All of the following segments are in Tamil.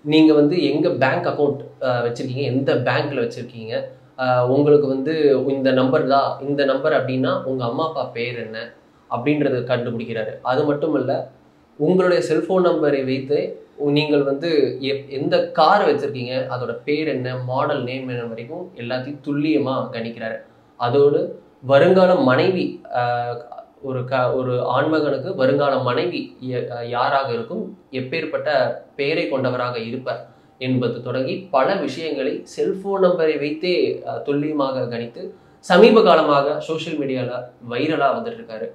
நீங்கள் வந்து எங்கே பேங்க் அக்கௌண்ட் வச்சுருக்கீங்க எந்த பேங்க்கில் வச்சுருக்கீங்க உங்களுக்கு வந்து இந்த நம்பர் தான் இந்த நம்பர் அப்படின்னா உங்கள் அம்மா அப்பா பேர் என்ன அப்படின்றத கண்டுபிடிக்கிறாரு அது மட்டும் இல்லை உங்களுடைய செல்ஃபோன் நம்பரை வைத்து நீங்கள் வந்து எப்- எந்த கார் வச்சுருக்கீங்க அதோட பேர் என்ன மாடல் நேம் என்ன வரைக்கும் எல்லாத்தையும் துல்லியமாக கணிக்கிறாரு அதோடு வருங்கால மனைவி ஆஹ், ஒரு க ஒரு ஆண்மகனுக்கு வருங்கால மனைவி ய- யாராக இருக்கும் எப்பேற்பட்ட பெயரை கொண்டவராக இருப்பார் என்பது தொடங்கி பல விஷயங்களை செல்போன் நம்பரை வைத்தே அஹ், துல்லியமாக கணித்து சமீப காலமாக சோஷியல் மீடியாவில் வைரலாக வந்துட்டு இருக்காரு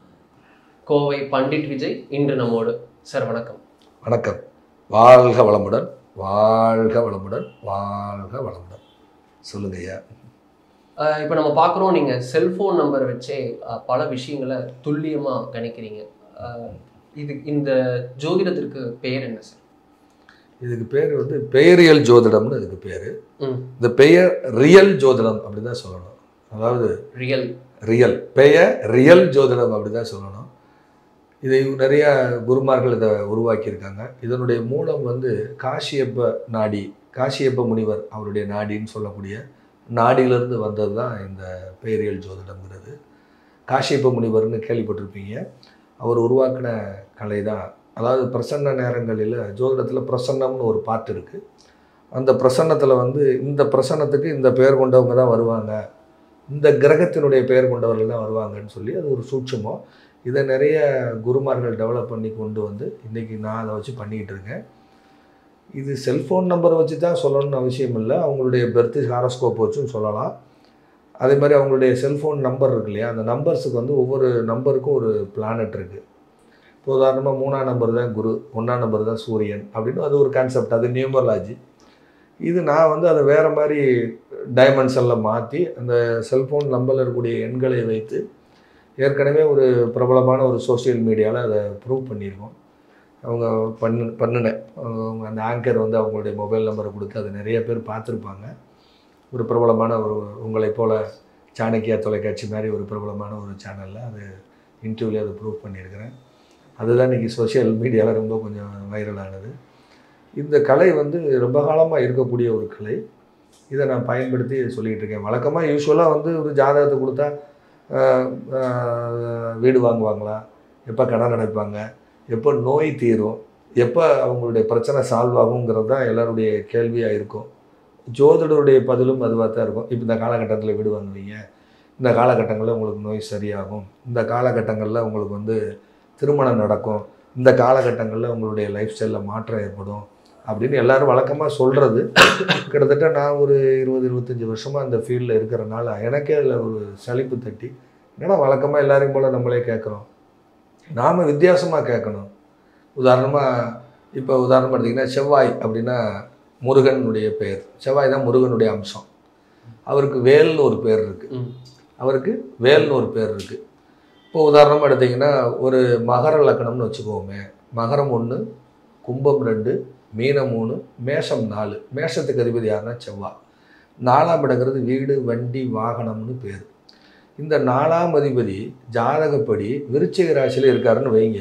கோவை பண்டிட் விஜய் இன்று நம்மோடு சார் வணக்கம் வணக்கம் வாழ்க வளமுடன் வாழ்க வளமுடன் வாழ்க வளமுடன் சொல்லுங்க ஐயா அஹ், இப்போ நம்ம பார்க்குறோம் நீங்கள் செல்போன் நம்பர் வச்சே அஹ், பல விஷயங்களை துல்லியமாக கணிக்கிறீங்க அஹ், இது இந்த ஜோதிடத்திற்கு பெயர் என்ன சார் இதுக்கு பேர் வந்து பெயரியல் ஜோதிடம்னு இதுக்கு பேர் ம் இந்த பெயர் ரியல் ஜோதிடம் அப்படி தான் சொல்லணும் அதாவது ரியல் ரியல் பெயர் ரியல் ஜோதிடம் அப்படி தான் சொல்லணும் இதை நிறைய குருமார்கள் இதை உருவாக்கியிருக்காங்க இதனுடைய மூலம் வந்து காசியப்ப நாடி காசியப்ப முனிவர் அவருடைய நாடின்னு சொல்லக்கூடிய நாடியிலிருந்து வந்தது தான் இந்த பெயரியல் ஜோதிடம்ங்கிறது காசியப்ப முனிவர்னு கேள்விப்பட்டிருப்பீங்க அவர் உருவாக்கின கலை தான் அதாவது பிரசன்ன நேரங்களில் ஜோதிடத்தில் பிரசன்னம்னு ஒரு பாட்டு இருக்குது அந்த பிரசன்னத்தில் வந்து இந்த பிரசன்னத்துக்கு இந்த பெயர் கொண்டவங்க தான் வருவாங்க இந்த கிரகத்தினுடைய பெயர் கொண்டவர்கள் தான் வருவாங்கன்னு சொல்லி அது ஒரு சூட்சமம் இதை நிறைய குருமார்கள் டெவலப் பண்ணி கொண்டு வந்து இன்றைக்கி நான் அதை வச்சு பண்ணிக்கிட்டு இருக்கேன் இது செல்ஃபோன் நம்பரை வச்சு தான் சொல்லணும்னு அவசியம் இல்லை அவங்களுடைய பெர்த் ஹாரோஸ்கோப் வச்சும் சொல்லலாம் அதே மாதிரி அவங்களுடைய செல்ஃபோன் நம்பர் இருக்கு இல்லையா அந்த நம்பர்ஸுக்கு வந்து ஒவ்வொரு நம்பருக்கும் ஒரு பிளானட் இருக்குது இப்போ உதாரணமாக மூணாம் நம்பர் தான் குரு ஒன்றாம் நம்பர் தான் சூரியன் அப்படின்னு அது ஒரு கான்செப்ட் அது நியூமராலஜி இது நான் வந்து அதை வேறு மாதிரி டைமென்ஷனில் மாற்றி அந்த செல்ஃபோன் நம்பரில் இருக்கக்கூடிய எண்களை வைத்து ஏற்கனவே ஒரு பிரபலமான ஒரு சோஷியல் மீடியாவில் அதை ப்ரூவ் பண்ணியிருக்கோம் அவங்க பண்ணு பண்ணினேன் அவங்க அந்த ஆங்கர் வந்து அவங்களுடைய மொபைல் நம்பரை கொடுத்து அதை நிறைய பேர் பார்த்துருப்பாங்க ஒரு பிரபலமான ஒரு உங்களைப் போல சாணக்கியா தொலைக்காட்சி மாதிரி ஒரு பிரபலமான ஒரு சேனலில் அது இன்டர்வியூவில் அதை ப்ரூவ் பண்ணியிருக்கிறேன் அதுதான் இன்றைக்கி சோஷியல் மீடியாவில் ரொம்ப கொஞ்சம் வைரலானது இந்த கலை வந்து ரொம்ப காலமாக இருக்கக்கூடிய ஒரு கலை இதை நான் பயன்படுத்தி சொல்லிகிட்டு இருக்கேன் வழக்கமாக யூஸ்வலாக வந்து ஒரு ஜாதகத்தை கொடுத்தா ஆஹ், ஆஹ், வீடு வாங்குவாங்களா எப்போ கடன் அடைப்பாங்க எப்போ நோய் தீரும் எப்போ அவங்களுடைய பிரச்சனை சால்வ் ஆகுங்கிறது தான் எல்லாருடைய கேள்வியாக இருக்கும் ஜோதிடருடைய பதிலும் அதுவாக தான் இருக்கும் இப்போ இந்த காலகட்டத்தில் வீடு வாங்குவீங்க இந்த காலகட்டங்களில் உங்களுக்கு நோய் சரியாகும் இந்த காலகட்டங்களில் உங்களுக்கு வந்து திருமணம் நடக்கும் இந்த காலகட்டங்களில் உங்களுடைய லைஃப் ஸ்டைலில் மாற்றம் ஏற்படும் அப்படின்னு எல்லாரும் வழக்கமாக சொல்கிறது கிட்டத்தட்ட நான் ஒரு இருபது இருபத்தஞ்சி வருஷமாக அந்த ஃபீல்டில் இருக்கிறனால எனக்கே அதில் ஒரு சலிப்பு தட்டி என்னடா வழக்கமாக எல்லாரையும் போல் நம்மளே கேட்குறோம் நாம் வித்தியாசமாக கேட்கணும் உதாரணமாக இப்போ உதாரணம் எடுத்திங்கன்னா செவ்வாய் அப்படின்னா முருகனுடைய பெயர் செவ்வாய் தான் முருகனுடைய அம்சம் அவருக்கு வேல்னு ஒரு பேர் இருக்குது ம் அவருக்கு வேல்னு ஒரு பேர் இருக்குது இப்போ உதாரணமாக எடுத்திங்கன்னா ஒரு மகர லக்கணம்னு வச்சுக்கோமே மகரம் ஒன்று கும்பம் ரெண்டு மீனம் மூணு மேஷம் நாலு மேஷத்துக்கு அதிபதி யாருன்னா செவ்வாய் நாலாம் இடங்கிறது வீடு வண்டி வாகனம்னு பேர் இந்த நாலாம் அதிபதி ஜாதகப்படி விருச்சிக ராசியில் இருக்காருன்னு வைங்க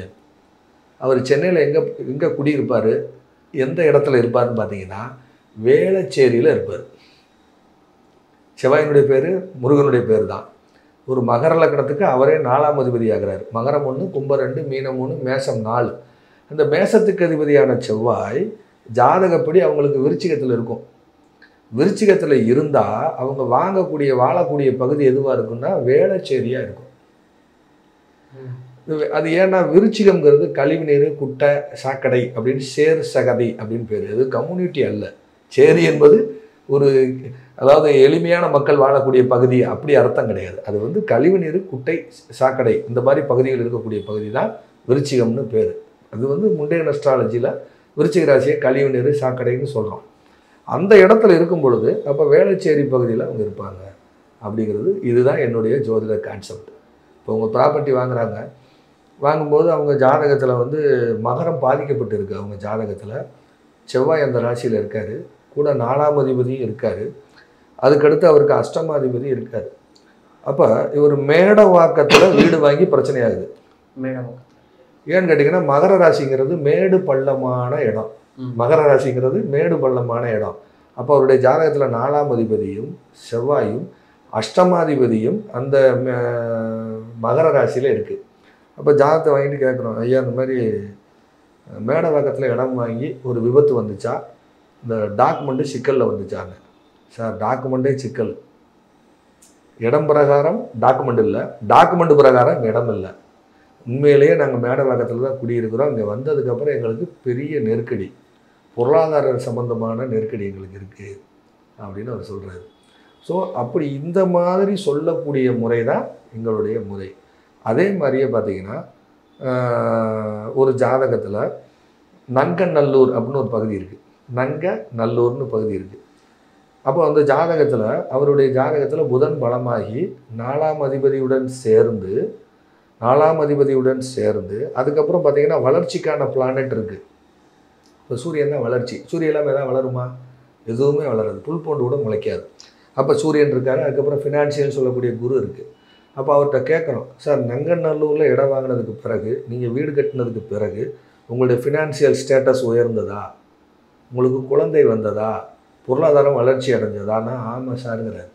அவர் சென்னையில் எங்கே எங்கே குடியிருப்பார் எந்த இடத்துல இருப்பாருன்னு பார்த்தீங்கன்னா வேளச்சேரியில் இருப்பார் செவ்வாயினுடைய பேர் முருகனுடைய பேர் தான் ஒரு மகர லக்கணத்துக்கு அவரே நாலாம் அதிபதி ஆகிறார் மகரம் ஒன்று கும்பம் ரெண்டு மீனம் மூணு மேஷம் நாலு அந்த மேஷத்துக்கு அதிபதியான செவ்வாய் ஜாதகப்படி அவங்களுக்கு விருச்சிகத்தில் இருக்கும் விருச்சிகத்தில் இருந்தால் அவங்க வாங்கக்கூடிய வாழக்கூடிய பகுதி எதுவாக இருக்குன்னா வேளச்சேரியாக இருக்கும் இது- அது ஏன்னா விருச்சிகம்ங்கிறது கழிவுநீர் குட்டை சாக்கடை அப்படின்னு சேர் சகதி அப்படின்னு பேர் இது கம்யூனிட்டி அல்ல சேரி என்பது ஒரு அதாவது எளிமையான மக்கள் வாழக்கூடிய பகுதி அப்படி அர்த்தம் கிடையாது அது வந்து கழிவுநீர் குட்டை சாக்கடை இந்த மாதிரி பகுதிகள் இருக்கக்கூடிய பகுதி தான் விருச்சிகம்னு பேர் அது வந்து முண்டைய அஸ்ட்ராலஜியில் விருச்சிக ராசியை கழிவுநீர் சாக்கடைன்னு சொல்கிறோம் அந்த இடத்துல இருக்கும் பொழுது அப்போ வேளச்சேரி பகுதியில் அவங்க இருப்பாங்க அப்படிங்கிறது இதுதான் என்னுடைய ஜோதிட கான்செப்ட் இப்போ உங்கள் ப்ராப்பர்ட்டி வாங்குறாங்க வாங்கும்போது அவங்க ஜாதகத்தில் வந்து மகரம் பாதிக்கப்பட்டு இருக்கு அவங்க ஜாதகத்தில் செவ்வாய் அந்த ராசியில் இருக்கார் கூட நாலாம் அதிபதியும் இருக்கார் அதுக்கடுத்து அவருக்கு அஷ்டமாதிபதி இருக்கார் அப்போ இவர் மேட வாக்கத்தில் வீடு வாங்கி பிரச்சனையாகுது மேடம் ஏன்னு கேட்டிங்கன்னா மகர ராசிங்கிறது மேடு பள்ளமான இடம் ம். மகர ராசிங்கிறது மேடு பள்ளமான இடம் அப்போ அவருடைய ஜாதகத்தில் நாலாம் அதிபதியும் செவ்வாயும் அஷ்டமாதிபதியும் அந்த ம- மகர ராசியில் இருக்குது அப்போ ஜாதகத்தை வாங்கிட்டு கேட்குறோம் ஐயா இந்த மாதிரி மேடை பக்கத்தில் இடம் வாங்கி ஒரு விபத்து வந்துச்சா இந்த டாக்குமெண்ட்டு சிக்கலில் வந்துச்சாங்க சார் டாக்குமெண்ட்டே சிக்கல் இடம் பிரகாரம் டாக்குமெண்ட் இல்லை டாக்குமெண்ட் பிரகாரம் இடம் இல்லை உண்மையிலேயே நாங்கள் மேடை பக்கத்தில் தான் குடியிருக்கிறோம் இங்கே வந்ததுக்கப்புறம் எங்களுக்கு பெரிய நெருக்கடி பொருளாதார சம்பந்தமான நெருக்கடி எங்களுக்கு இருக்குது அப்படின்னு அவர் சொல்கிறாரு ஸோ அப்படி இந்த மாதிரி சொல்லக்கூடிய முறை தான் எங்களுடைய முறை அதே மாதிரியே பார்த்தீங்கன்னா ஆஹ், ஒரு ஜாதகத்தில் நங்கநல்லூர் அப்படின்னு ஒரு பகுதி இருக்குது நங்க நல்லூர்னு பகுதி இருக்குது அப்போ அந்த ஜாதகத்தில் அவருடைய ஜாதகத்தில் புதன் பலமாகி நாலாம் அதிபதியுடன் சேர்ந்து நாலாம் அதிபதியுடன் சேர்ந்து அதுக்கப்புறம் பார்த்தீங்கன்னா வளர்ச்சிக்கான பிளானட் இருக்குது இப்போ சூரியன் தான் வளர்ச்சி சூரியன் இல்லாமல் எதாவது வளருமா எதுவுமே வளராது புல் பூண்டு கூட முளைக்காது அப்போ சூரியன் இருக்காரு அதுக்கப்புறம் ஃபினான்ஷியல் சொல்லக்கூடிய குரு இருக்குது அப்போ அவர்கிட்ட கேட்குறோம் சார் நங்கநல்லூரில் இடம் வாங்கினதுக்கு பிறகு நீங்கள் வீடு கட்டினதுக்கு பிறகு உங்களுடைய ஃபினான்ஷியல் ஸ்டேட்டஸ் உயர்ந்ததா உங்களுக்கு குழந்தை வந்ததா பொருளாதாரம் வளர்ச்சி அடைஞ்சதான்னா ஆமாம் சாருங்கிறார்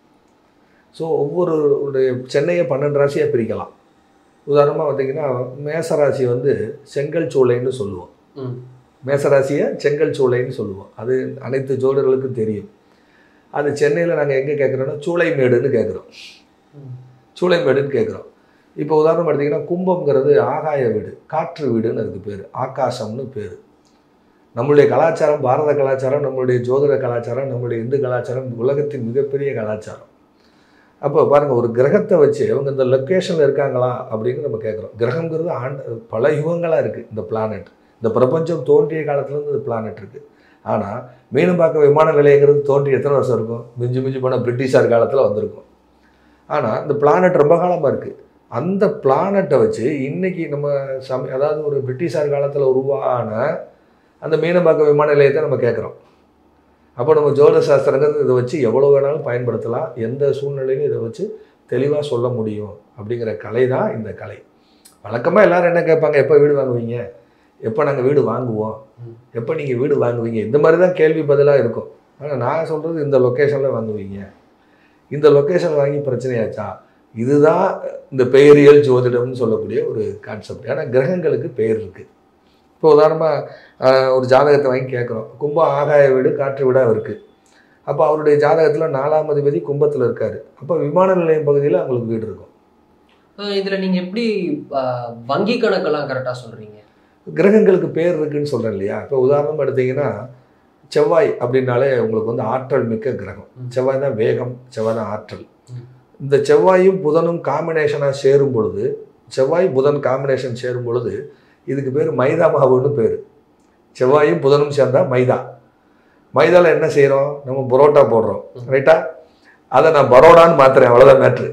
ஸோ ஒவ்வொருடைய சென்னையை பன்னெண்டு ராசியாக பிரிக்கலாம் உதாரணமாக பார்த்தீங்கன்னா மேசராசி வந்து செங்கல் சூளைன்னு சொல்லுவோம் ம் மேசராசியை செங்கல் சூளைன்னு சொல்லுவோம் அது அனைத்து ஜோடர்களுக்கும் தெரியும் அது சென்னையில் நாங்கள் எங்கே கேட்குறோன்னா சூளைமேடுன்னு கேட்குறோம் ம். சூளைமேடுன்னு கேட்குறோம் இப்போ உதாரணம் எடுத்திங்கன்னா கும்பம்ங்கிறது ஆகாய வீடு காற்று வீடுன்னு அதுக்கு பேர் ஆகாசம்னு பேர் நம்மளுடைய கலாச்சாரம் பாரத கலாச்சாரம் நம்மளுடைய ஜோதிட கலாச்சாரம் நம்மளுடைய இந்து கலாச்சாரம் உலகத்தின் மிகப்பெரிய கலாச்சாரம் அப்போ பாருங்கள் ஒரு கிரகத்தை வச்சு அவங்க இந்த லொக்கேஷனில் இருக்காங்களா அப்படின்னு நம்ம கேட்குறோம் கிரகங்கிறது ஆண்டு பல யுகங்களாக இருக்குது இந்த பிளானட் இந்த பிரபஞ்சம் தோன்றிய காலத்துலேருந்து இந்த பிளானட் இருக்குது ஆனால் மீனம்பாக்கம் விமான நிலையங்கிறது தோன்றி எத்தனை வருஷம் இருக்கும் மிஞ்சி மிஞ்சி போனால் பிரிட்டிஷார் காலத்தில் வந்திருக்கும் ஆனால் இந்த பிளானட் ரொம்ப காலமாக இருக்குது அந்த பிளானட்டை வச்சு இன்னைக்கு நம்ம சம அதாவது ஒரு பிரிட்டிஷார் காலத்தில் உருவான அந்த மீனம்பாக்கம் விமான நிலையத்தை நம்ம கேட்குறோம் அப்போ நம்ம ஜோதிட சாஸ்திரங்கிறது இதை வச்சு எவ்வளோ வேணாலும் பயன்படுத்தலாம் எந்த சூழ்நிலையிலும் இதை வச்சு தெளிவாக சொல்ல முடியும் அப்படிங்கிற கலை தான் இந்த கலை வழக்கமாக எல்லாரும் என்ன கேட்பாங்க எப்போ வீடு வாங்குவீங்க எப்போ நாங்கள் வீடு வாங்குவோம் ம். எப்போ நீங்கள் வீடு வாங்குவீங்க இந்த மாதிரி தான் கேள்வி பதிலாக இருக்கும் ஆனால் நான் சொல்கிறது இந்த லொக்கேஷனில் வாங்குவீங்க இந்த லொக்கேஷன் வாங்கி பிரச்சனையாச்சா இதுதான் இந்த பெயரியல் ஜோதிடம்னு சொல்லக்கூடிய ஒரு கான்செப்ட் ஏன்னா கிரகங்களுக்கு பெயர் இருக்குது இப்போ உதாரணமாக ஒரு ஜாதகத்தை வாங்கி கேட்குறோம் கும்பம் ஆகாய வீடு காற்று வீடாக இருக்குது அப்போ அவருடைய ஜாதகத்தில் நாலாம் அதிபதி கும்பத்தில் இருக்கார் அப்போ விமான நிலையம் பகுதியில் அவங்களுக்கு வீடு இருக்கும் அஹ் இதுல நீங்க எப்படி அஹ், வங்கி கணக்கெல்லாம் கரெக்டா சொல்றீங்க கிரகங்களுக்கு பேர் இருக்குன்னு சொல்கிறேன் இல்லையா இப்போ உதாரணம் எடுத்தீங்கன்னா செவ்வாய் அப்படின்னாலே உங்களுக்கு வந்து ஆற்றல் மிக்க கிரகம் ம். செவ்வாய் தான் வேகம் செவ்வாய் தான் ஆற்றல் ம். இந்த செவ்வாயும் புதனும் காம்பினேஷனாக சேரும் பொழுது செவ்வாய் புதன் காம்பினேஷன் சேரும் பொழுது இதுக்கு பேர் மைதா மாவுன்னு பேர் செவ்வாயும் புதனும் சேர்ந்தா மைதா மைதாவில் என்ன செய்கிறோம் நம்ம பரோட்டா போடுறோம் ம். ரைட்டா அதை நான் பரோடான்னு மாத்துறேன் அவ்வளோதான் மேட்ரு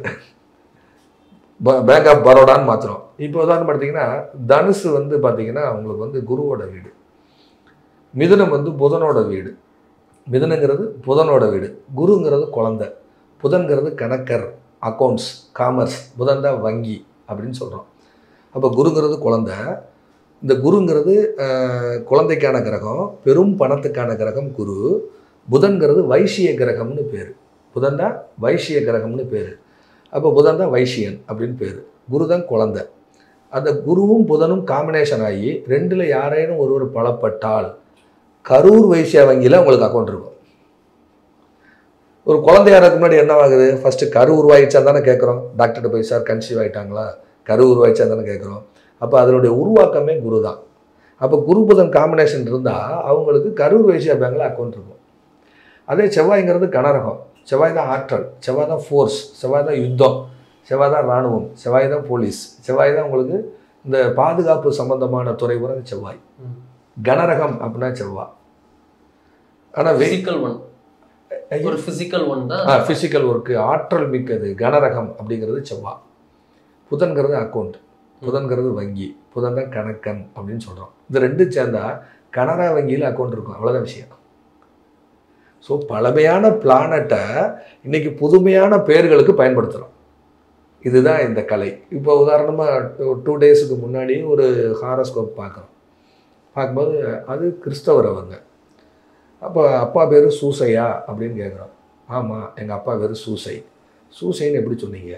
பேங்க் ஆஃப் பரோடான்னு மாத்துறோம் இப்போ உதாரணம் பார்த்தீங்கன்னா தனுசு வந்து பார்த்தீங்கன்னா உங்களுக்கு வந்து குருவோட வீடு மிதுனம் வந்து புதனோட வீடு மிதுனங்கிறது புதனோட வீடு குருங்கிறது குழந்தை புதன்கிறது கணக்கர் அக்கௌண்ட்ஸ் காமர்ஸ் புதன் தான் வங்கி அப்படின்னு சொல்கிறோம் அப்போ குருங்கிறது குழந்தை இந்த குருங்கிறது அஹ், குழந்தைக்கான கிரகம் பெரும் பணத்துக்கான கிரகம் குரு புதன்கிறது வைசிய கிரகம்னு பேர் புதன் தான் வைசிய கிரகம்னு பேர் அப்போ புதன் தான் வைசியன் அப்படின்னு பேர் குரு தான் குழந்தை அந்த குருவும் புதனும் காம்பினேஷன் ஆகி ரெண்டில் யாரேனும் ஒருவர் பலப்பட்டால் கரூர் வைசியா வங்கியில் உங்களுக்கு அக்கௌண்ட் இருக்கும் ஒரு குழந்தையாருக்கு முன்னாடி என்னவாகுது ஃபஸ்ட்டு கரு உருவாயிடுச்சா தானே கேட்குறோம் டாக்டர்கிட்ட போய் சார் கன்சீவ் ஆயிட்டாங்களா கரு உருவாயிடுச்சா தானே கேட்குறோம் அப்போ அதனுடைய உருவாக்கமே குரு தான் அப்போ குரு புதன் காம்பினேஷன் இருந்தால் அவங்களுக்கு கரூர் வைசியா பேங்கில் அக்கௌண்ட் இருக்கும் அதே செவ்வாய்ங்கிறது கனரகம் செவ்வாய் தான் ஆற்றல் செவ்வாய் தான் ஃபோர்ஸ் செவ்வாய் தான் யுத்தம் செவ்வாய் தான் இராணுவம் செவ்வாய் தான் போலீஸ் செவ்வாய் தான் உங்களுக்கு இந்த பாதுகாப்பு சம்பந்தமான துறை பூரா செவ்வாய் ம். கனரகம் அப்படின்னா செவ்வாய் ஆனால் வெ பிசிக்கல் ஒன் ஒரு பிசிக்கல் ஒன் தான் ஃபிசிக்கல் ஒர்க்கு ஆற்றல் மிக்கது கனரகம் அப்படிங்கிறது செவ்வாய் புதன்கிறது அக்கௌண்ட் புதன்கிறது வங்கி புதன் தான் கணக்கன் அப்படின்னு சொல்கிறோம் இது ரெண்டும் சேர்ந்தா கனரா வங்கியில் அக்கௌண்ட் இருக்கும் அவ்வளோதான் விஷயம் ஸோ பழமையான பிளானட்டை இன்னைக்கு புதுமையான பெயர்களுக்கு பயன்படுத்துகிறோம் இதுதான் இந்த கலை இப்போ உதாரணமாக டூ டேஸுக்கு முன்னாடி ஒரு ஹாரோஸ்கோப் பார்க்குறோம் பார்க்கும்போது அது கிறிஸ்தவர் அவங்க அப்போ அப்பா பேர் சூசையா அப்படின்னு கேட்குறோம் ஆமாம் எங்கள் அப்பா பேர் சூசை சூசைன்னு எப்படி சொன்னீங்க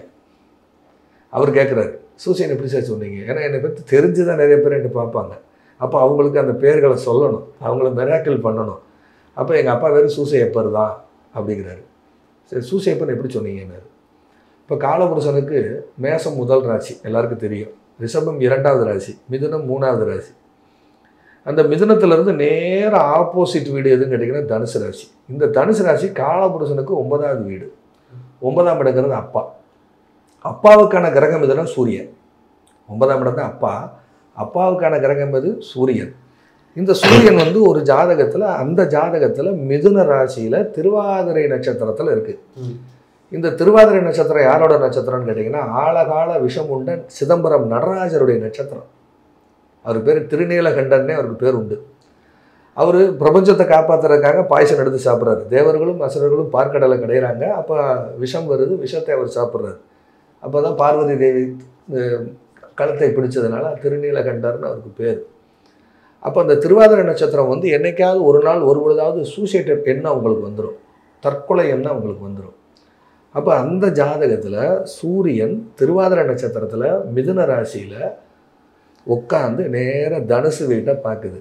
அவர் கேட்குறாரு சூசைன்னு எப்படி சார் சொன்னீங்க ஏன்னா என்னை பற்றி தெரிஞ்சு தான் நிறைய பேர் என்கிட்ட பார்ப்பாங்க அப்போ அவங்களுக்கு அந்த பேர்களை சொல்லணும் அவங்கள மெராக்கிள் பண்ணணும் அப்போ எங்கள் அப்பா பேர் சூசையப்பர் தான் அப்படிங்கிறாரு சரி சூசையப்பன் எப்படி சொன்னீங்கன்னாரு இப்போ காலபுருஷனுக்கு மேசம் முதல் ராசி எல்லாருக்கும் தெரியும் ரிஷபம் இரண்டாவது ராசி மிதுனம் மூணாவது ராசி அந்த மிதுனத்திலிருந்து நேர ஆப்போசிட் வீடு எதுன்னு கேட்டிங்கன்னா தனுசு ராசி இந்த தனுசு ராசி காலபுருஷனுக்கு ஒன்பதாவது வீடு ஒன்பதாம் இடங்கிறது அப்பா அப்பாவுக்கான கிரகம் எதுனா சூரியன் ஒன்பதாம் இடம் தான் அப்பா அப்பாவுக்கான கிரகம் எது சூரியன் இந்த சூரியன் வந்து ஒரு ஜாதகத்தில் அந்த ஜாதகத்தில் மிதுன ராசியில் திருவாதிரை நட்சத்திரத்தில் இருக்குது ம். இந்த திருவாதிரை நட்சத்திரம் யாரோட நட்சத்திரம்னு கேட்டிங்கன்னா ஆழகால விஷம் உண்ட சிதம்பரம் நடராஜருடைய நட்சத்திரம் அவர் பேர் திருநீலகண்டன்னே அவருக்கு பேர் உண்டு அவர் பிரபஞ்சத்தை காப்பாத்துறதுக்காக பாயசம் எடுத்து சாப்பிட்றாரு தேவர்களும் அசுரர்களும் பார்க்கடலை கிடையிறாங்க அப்போ விஷம் வருது விஷத்தை அவர் சாப்பிட்றாரு அப்போ தான் பார்வதி தேவி அஹ், கழுத்தை பிடிச்சதுனால திருநீலகண்டர்னு அவருக்கு பேர் அப்போ அந்த திருவாதிரை நட்சத்திரம் வந்து என்னைக்காவது ஒரு நாள் ஒரு பொழுதாவது சூசைட் எண்ணம் உங்களுக்கு வந்துடும் தற்கொலை எண்ணம் உங்களுக்கு வந்துடும் அப்போ அந்த ஜாதகத்தில் சூரியன் திருவாதிரை நட்சத்திரத்தில் மிதுன ராசியில் உட்காந்து நேர தனுசு வீட்டை பார்க்குது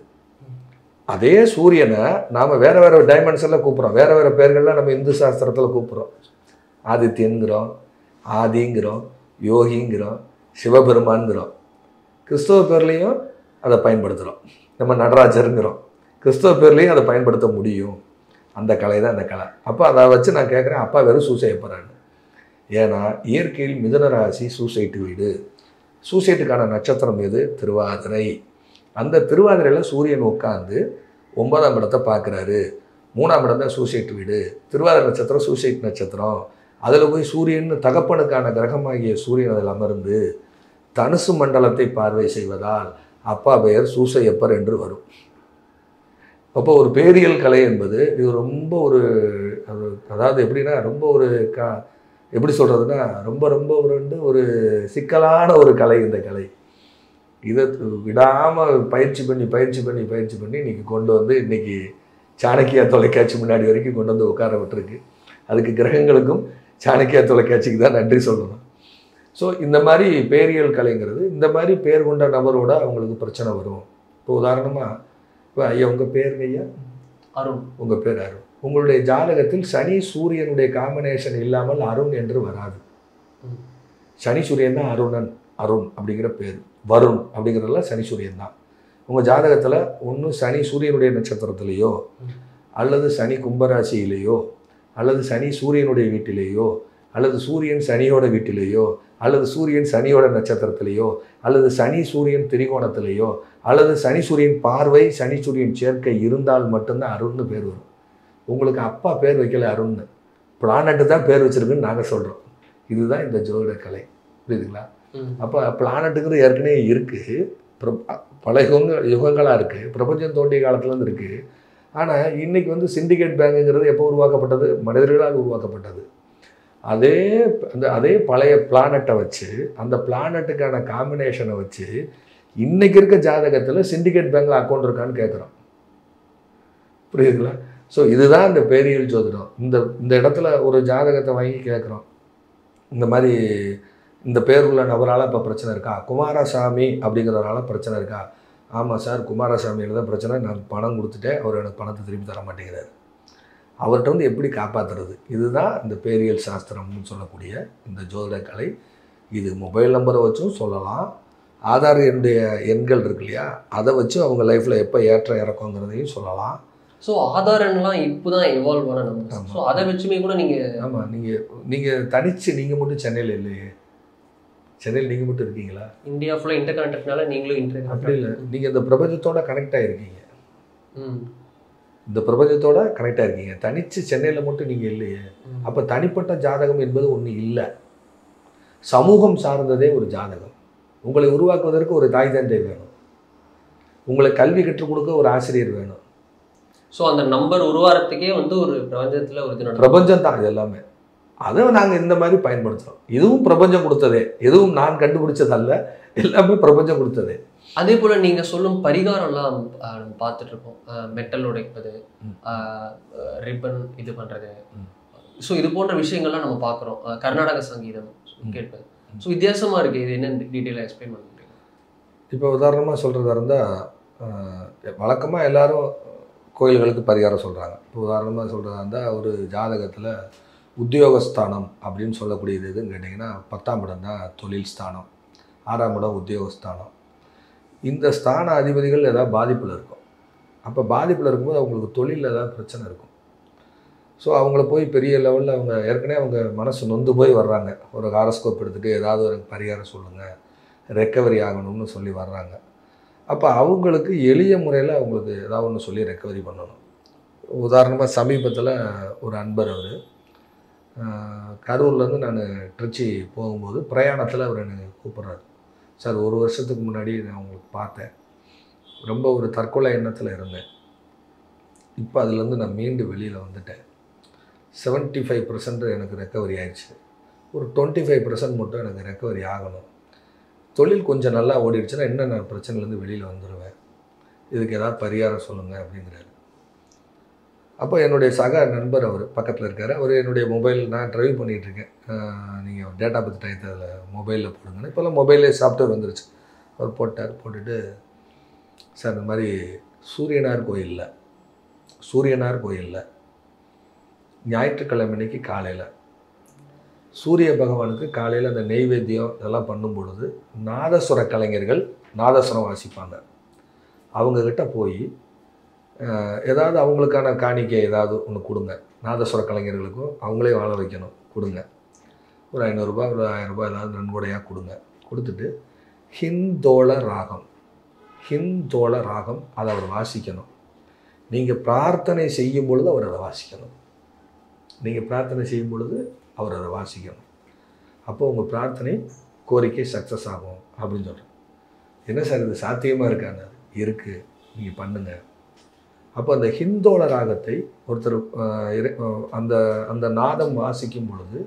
அதே சூரியனை நாம் வேற வேற டைமென்ஷனில் கூப்பிட்றோம் வேற வேற பேர்கள்லாம் நம்ம இந்து சாஸ்திரத்தில் கூப்பிட்றோம் ஆதித்யன்கிறோம் ஆதிங்கிறோம் யோகிங்கிறோம் சிவபெருமான்கிறோம் கிறிஸ்தவ பேர்லேயும் அதை பயன்படுத்துகிறோம் நம்ம நடராஜருங்கிறோம் கிறிஸ்தவ பேர்லேயும் அதை பயன்படுத்த முடியும் அந்த கலை தான் அந்த கலை அப்போ அதை வச்சு நான் கேட்குறேன் அப்பா வெறும் சூசையப்படுறான்னு ஏன்னா இயற்கையில் மிதுன ராசி சூசைட்டு வீடு சூசைட்டுக்கான நட்சத்திரம் எது திருவாதிரை அந்த திருவாதிரையில் சூரியன் உட்காந்து ஒன்பதாம் இடத்தை பார்க்குறாரு மூணாம் இடம் தான் சூசைட் வீடு திருவாதிரை நட்சத்திரம் சூசைட் நட்சத்திரம் அதில் போய் சூரியன் தகப்பனுக்கான கிரகமாகிய சூரியன் அதில் அமர்ந்து தனுசு மண்டலத்தை பார்வை செய்வதால் அப்பா பெயர் சூசையப்பர் என்று வரும் அப்போ ஒரு பேரியல் கலை என்பது இது ரொம்ப ஒரு ஒரு அதாவது எப்படின்னா ரொம்ப ஒரு க எப்படி சொல்கிறதுனா ரொம்ப ரொம்ப ஒரு வந்து ஒரு சிக்கலான ஒரு கலை இந்த கலை இதை விடாமல் பயிற்சி பண்ணி பயிற்சி பண்ணி பயிற்சி பண்ணி இன்னைக்கு கொண்டு வந்து இன்னைக்கு சாணக்கியா தொலைக்காட்சி முன்னாடி வரைக்கும் கொண்டு வந்து உட்கார விட்டுருக்கு அதுக்கு கிரகங்களுக்கும் சாணக்கியா தொலைக்காட்சிக்கு தான் நன்றி சொல்லணும் ஸோ இந்த மாதிரி பேரியல் கலைங்கிறது இந்த மாதிரி பேர் கொண்ட நபரோட அவங்களுக்கு பிரச்சனை வரும் இப்போ உதாரணமாக இப்போ ஐயா உங்கள் பேருங்க ஐயா அருண் உங்கள் பேர் அருண் உங்களுடைய ஜாதகத்தில் சனி சூரியனுடைய காம்பினேஷன் இல்லாமல் அருண் என்று வராது ம். சனி சூரியன் தான் அருணன் அருண் அப்படிங்கிற பேர் வருண் அப்படிங்கிறதுல சனி சூரியன் தான் உங்கள் ஜாதகத்தில் ஒன்று சனி சூரியனுடைய நட்சத்திரத்திலேயோ ம். அல்லது சனி கும்பராசியிலேயோ அல்லது சனி சூரியனுடைய வீட்டிலேயோ அல்லது சூரியன் சனியோட வீட்டிலேயோ அல்லது சூரியன் சனியோட நட்சத்திரத்திலேயோ அல்லது சனி சூரியன் திரிகோணத்திலேயோ அல்லது சனி சூரியன் பார்வை சனி சூரியன் சேர்க்கை இருந்தால் மட்டும்தான் அருண்னு பேர் வரும் உங்களுக்கு அப்பா பேர் வைக்கல அருண்னு பிளானட்டு தான் பேர் வச்சிருக்குன்னு நாங்கள் சொல்கிறோம் இதுதான் இந்த ஜோதிட கலை புரியுதுங்களா ம். அப்போ பிளானட்டுங்கிறது ஏற்கனவே இருக்குது பல யுகங்க யுகங்களாக இருக்குது பிரபஞ்சம் தோண்டிய காலத்துலேருந்து இருக்குது ஆனால் இன்னைக்கு வந்து சிண்டிகேட் பேங்குங்கிறது எப்போ உருவாக்கப்பட்டது மனிதர்களால் உருவாக்கப்பட்டது அதே அந்த அதே பழைய பிளானட்டை வச்சு அந்த பிளானட்டுக்கான காம்பினேஷனை வச்சு இன்னைக்கு இருக்க ஜாதகத்தில் சிண்டிகேட் பேங்க்ல அக்கௌண்ட் இருக்கான்னு கேட்குறோம் புரியுதுங்களா ஸோ இதுதான் இந்த பேரியல் ஜோதிடம் இந்த இந்த இடத்துல ஒரு ஜாதகத்தை வாங்கி கேட்குறோம் இந்த மாதிரி இந்த பேர் உள்ள நபரால் இப்போ பிரச்சனை இருக்கா குமாரசாமி அப்படிங்கிறதுனால பிரச்சனை இருக்கா ஆமாம் சார் குமாரசாமியில் தான் பிரச்சனை நான் பணம் கொடுத்துட்டேன் அவர் எனக்கு பணத்தை திருப்பி தர மாட்டேங்கிறாரு அவர்கிட்ட வந்து எப்படி காப்பாற்றுறது இதுதான் இந்த பேரியல் சாஸ்திரம்னு சொல்லக்கூடிய இந்த ஜோதிட கலை இது மொபைல் நம்பரை வச்சும் சொல்லலாம் ஆதார் என்னுடைய எண்கள் இருக்கு இல்லையா அதை வச்சு அவங்க லைஃப்பில் எப்போ ஏற்ற இறக்கங்கிறதையும் சொல்லலாம் ஸோ ஆதாரன்லாம் இப்போதான் எவால்வ் ஆன நம்பர் ஆமா. ஸோ அதை வச்சுமே கூட நீங்க ஆமாம் நீங்கள் நீங்கள் தனிச்சு நீங்கள் மட்டும் சென்னையில் இல்லையே சென்னையில் நீங்கள் மட்டும் இருக்கீங்களா இந்தியா ஃபுல்லாக இன்டர் கனெக்டட்னால நீங்களும் இன்டர் அப்படி இல்லை நீங்கள் இந்த பிரபஞ்சத்தோட கனெக்ட் ஆகிருக்கீங்க ம் இந்த பிரபஞ்சத்தோட கனெக்ட் ஆகிருக்கீங்க தனிச்சு சென்னையில் மட்டும் நீங்கள் இல்லையே ம். அப்போ தனிப்பட்ட ஜாதகம் என்பது ஒன்று இல்லை சமூகம் சார்ந்ததே ஒரு ஜாதகம் உங்களை உருவாக்குவதற்கு ஒரு தாய் தந்தை வேணும் உங்களை கல்வி கற்றுக் கொடுக்க ஒரு ஆசிரியர் வேணும் ஸோ அந்த நம்பர் உருவாகிறதுக்கே வந்து ஒரு பிரபஞ்சத்துல ஒரு இது நடக்கும் பிரபஞ்சம் தான் இது எல்லாமே அதை நாங்கள் இந்த மாதிரி பயன்படுத்துகிறோம் இதுவும் பிரபஞ்சம் கொடுத்ததே எதுவும் நான் கண்டுபிடிச்சதல்ல எல்லாமே பிரபஞ்சம் கொடுத்ததே அதே போல நீங்க சொல்லும் பரிகாரம்லாம் ஆஹ், நம்ம பார்த்துட்டு இருக்கோம் மெட்டல் உடைப்பது ம். ரிப்பன் இது பண்றது ம். ஸோ இது போன்ற விஷயங்கள்லாம் நம்ம பார்க்குறோம் கர்நாடக சங்கீதம் ம். கேட்பது ம். ஸோ வித்தியாசமா இருக்கு இது என்ன டீட்டெயிலாக எக்ஸ்பிளைன் பண்ண முடியும் இப்போ உதாரணமாக சொல்கிறதா இருந்தால் வழக்கமாக எல்லாரும் கோயில்களுக்கு பரிகாரம் சொல்கிறாங்க இப்போ உதாரணமாக சொல்கிறதா இருந்தால் ஒரு ஜாதகத்தில் உத்தியோகஸ்தானம் அப்படின்னு சொல்லக்கூடியது எதுன்னு கேட்டிங்கன்னா பத்தாம் இடம் தான் தொழில் ஸ்தானம் ஆறாம் இடம் உத்தியோகஸ்தானம் இந்த ஸ்தான அதிபதிகள் ஏதாவது பாதிப்பில் இருக்கும் அப்போ பாதிப்பில் இருக்கும்போது அவங்களுக்கு தொழிலில் ஏதாவது பிரச்சனை இருக்கும் ஸோ அவங்கள போய் பெரிய லெவலில் அவங்க ஏற்கனவே அவங்க மனசு நொந்து போய் வர்றாங்க ஒரு ஹாரஸ்கோப் எடுத்துகிட்டு ஏதாவது ஒரு பரிகாரம் சொல்லுங்கள் ரெக்கவரி ஆகணும்னு சொல்லி வர்றாங்க அப்போ அவங்களுக்கு எளிய முறையில் அவங்களுக்கு ஏதாவது ஒன்று சொல்லி ரெக்கவரி பண்ணணும் உதாரணமாக சமீபத்தில் ஒரு அன்பர் அவர் கரூர்லேருந்து நான் திருச்சி போகும்போது பிரயாணத்தில் அவர் என்னை கூப்பிட்றாரு சார் ஒரு வருஷத்துக்கு முன்னாடி நான் உங்களுக்கு பார்த்தேன் ரொம்ப ஒரு தற்கொலை எண்ணத்தில் இருந்தேன் இப்போ அதுலேருந்து நான் மீண்டு வெளியில் வந்துட்டேன் 75% ஃபைவ் பர்சன்ட் எனக்கு ரெக்கவரி ஆயிடுச்சு ஒரு டுவெண்ட்டி ஃபைவ் பர்சன்ட் மட்டும் எனக்கு ரெக்கவரி ஆகணும் தொழில் கொஞ்சம் நல்லா ஓடிடுச்சுன்னா இன்னும் நான் பிரச்சனையிலேருந்து வெளியில் வந்துடுவேன் இதுக்கு ஏதாவது பரிகாரம் சொல்லுங்கள் அப்படிங்கிறாரு அப்போ என்னுடைய சக நண்பர் அவர் பக்கத்தில் இருக்கார் அவர் என்னுடைய மொபைல் நான் ட்ரைவ் பண்ணிகிட்ருக்கேன் நீங்கள் டேட்டா பற்றி டயத்தை அதில் மொபைலில் போடுங்கன்னு இப்போல்லாம் மொபைல்லே சாஃப்ட்வேர் வந்துருச்சு அவர் போட்டார் போட்டுட்டு சார் இந்த மாதிரி சூரியனார் கோயிலில் சூரியனார் கோயிலில் ஞாயிற்றுக்கிழமை அன்னைக்கு காலையில் சூரிய பகவானுக்கு காலையில் அந்த நெய்வேத்தியம் இதெல்லாம் பண்ணும் பொழுது நாதஸ்வர கலைஞர்கள் நாதஸ்வரம் வாசிப்பாங்க அவங்கக்கிட்ட போய் அஹ், ஏதாவது அவங்களுக்கான காணிக்கை ஏதாவது ஒன்று கொடுங்க நாதஸ்வர கலைஞர்களுக்கும் அவங்களே வாழ வைக்கணும் கொடுங்க ஒரு ஐநூறுரூபா ஒரு ஆயிரரூபா ஏதாவது நன்கொடையாக கொடுங்க கொடுத்துட்டு ஹிந்தோள ராகம் ஹிந்தோள ராகம் அதை அவர் வாசிக்கணும் நீங்கள் பிரார்த்தனை செய்யும் பொழுது அவர் அதை வாசிக்கணும் நீங்கள் பிரார்த்தனை செய்யும் பொழுது அவர் அதை வாசிக்கணும் அப்போ உங்கள் பிரார்த்தனை கோரிக்கை சக்ஸஸ் ஆகும் அப்படின்னு சொல்கிறேன் என்ன சார் இது சாத்தியமாக இருக்காங்க இருக்குது நீங்கள் பண்ணுங்கள் அப்போ அந்த ஹிந்தோள ராகத்தை ஒருத்தர் ஆஹ், இறை- ஆஹ், அந்த அந்த நாதம் வாசிக்கும் பொழுது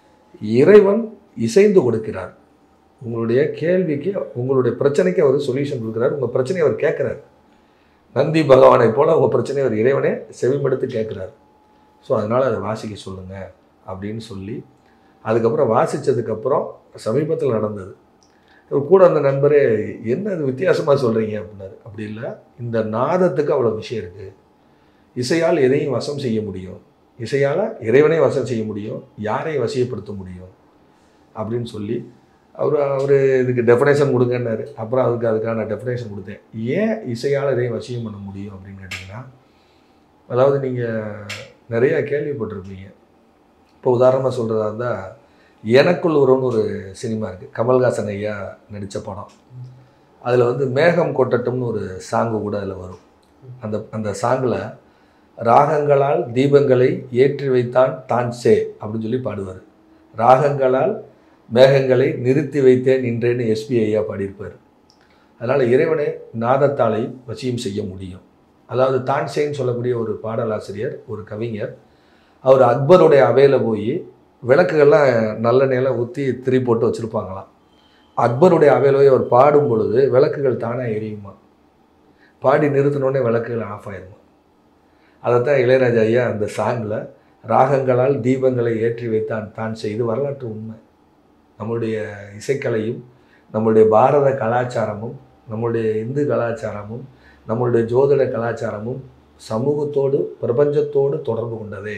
இறைவன் இசைந்து கொடுக்கிறார் உங்களுடைய கேள்விக்கு உங்களுடைய பிரச்சனைக்கு அவர் சொல்யூஷன் கொடுக்குறார் உங்கள் பிரச்சனையை அவர் கேட்குறாரு நந்தி பகவானை போல உங்கள் பிரச்சனையை அவர் இறைவனே செவிமடுத்து கேட்குறாரு ஸோ அதனால் அதை வாசிக்க சொல்லுங்கள் அப்படின்னு சொல்லி அதுக்கப்புறம் வாசித்ததுக்கப்புறம் சமீபத்தில் நடந்தது இவர் கூட அந்த நண்பரே என்ன இது வித்தியாசமாக சொல்கிறீங்க அப்படின்னாரு அப்படி இல்லை இந்த நாதத்துக்கு அவ்வளோ விஷயம் இருக்குது இசையால் எதையும் வசம் செய்ய முடியும் இசையால் இறைவனை வசம் செய்ய முடியும் யாரை வசியப்படுத்த முடியும் அப்படின்னு சொல்லி அவர் அவர் இதுக்கு டெஃபினேஷன் கொடுங்கன்னாரு அப்புறம் அதுக்கு அதுக்கான டெஃபினேஷன் கொடுத்தேன் ஏன் இசையால் இதையும் வசியம் பண்ண முடியும் அப்படின்னு கேட்டிங்கன்னா அதாவது நீங்கள் நிறைய கேள்விப்பட்டிருப்பீங்க இப்போ உதாரணமாக சொல்கிறதா இருந்தால் எனக்குள் ஒருவன் ஒரு சினிமா இருக்குது கமல்ஹாசன் ஐயா நடித்த படம் அதில் வந்து மேகம் கொட்டட்டும்னு ஒரு சாங்கு கூட அதில் வரும் அந்த அந்த சாங்கில் ராகங்களால் தீபங்களை ஏற்றி வைத்தான் தான் சே அப்படின்னு சொல்லி பாடுவார் ராகங்களால் மேகங்களை நிறுத்தி வைத்தேன் நின்றேன்னு எஸ்பி ஐயா பாடியிருப்பார் அதனால் இறைவனை நாதத்தாலை வசியம் செய்ய முடியும் அதாவது தான்சேன்னு சொல்லக்கூடிய ஒரு பாடலாசிரியர் ஒரு கவிஞர் அவர் அக்பருடைய அவையில் போய் விளக்குகள்லாம் நல்ல நிலம் ஊற்றி திரி போட்டு வச்சுருப்பாங்களாம் அக்பருடைய அவையில் போய் அவர் பாடும் பொழுது விளக்குகள் தானாக எரியுமா பாடி நிறுத்தினோடனே விளக்குகள் ஆஃப் ஆயிருமா அதைத்தான் இளையராஜா ஐயா அந்த சாங்கில் ராகங்களால் தீபங்களை ஏற்றி வைத்தான் தான் செய்து வரலாற்று உண்மை நம்மளுடைய இசைக்கலையும் நம்மளுடைய பாரத கலாச்சாரமும் நம்மளுடைய இந்து கலாச்சாரமும் நம்மளுடைய ஜோதிட கலாச்சாரமும் சமூகத்தோடு பிரபஞ்சத்தோடு தொடர்பு கொண்டதே